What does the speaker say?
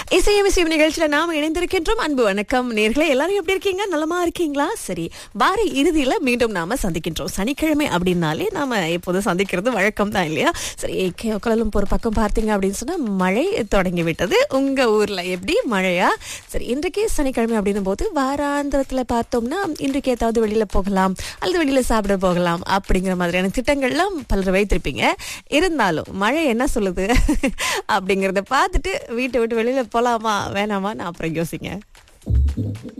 இசையம் இசையம் நிகழ்ச்சியில நாம் இணைந்திருக்கின்றோம் அன்பு வணக்கம் நேர்களே எல்லாரும் எப்படி இருக்கீங்க நலமா இருக்கீங்களா சரி வார இறுதியில மீண்டும் நாம சந்திக்கின்றோம் சனிக்கிழமை அப்படின்னாலே நாம எப்போதும் சந்திக்கிறது வழக்கம் தான் இல்லையா சரி குழலும் ஒரு பக்கம் பார்த்தீங்க அப்படின்னு சொன்னா மழை தொடங்கி விட்டது உங்க ஊர்ல எப்படி மழையா சரி இன்றைக்கு சனிக்கிழமை அப்படின்னும் போது வாராந்திரத்துல பார்த்தோம்னா இன்றைக்கு ஏதாவது வெளியில போகலாம் அல்லது வெளியில சாப்பிட போகலாம் அப்படிங்கிற மாதிரியான திட்டங்கள்லாம் பலர் வைத்திருப்பீங்க இருந்தாலும் மழை என்ன சொல்லுது அப்படிங்கறத பார்த்துட்டு வீட்டை விட்டு வெளியில போலாமா வேணாமா நான் அப்புறம் யோசிங்க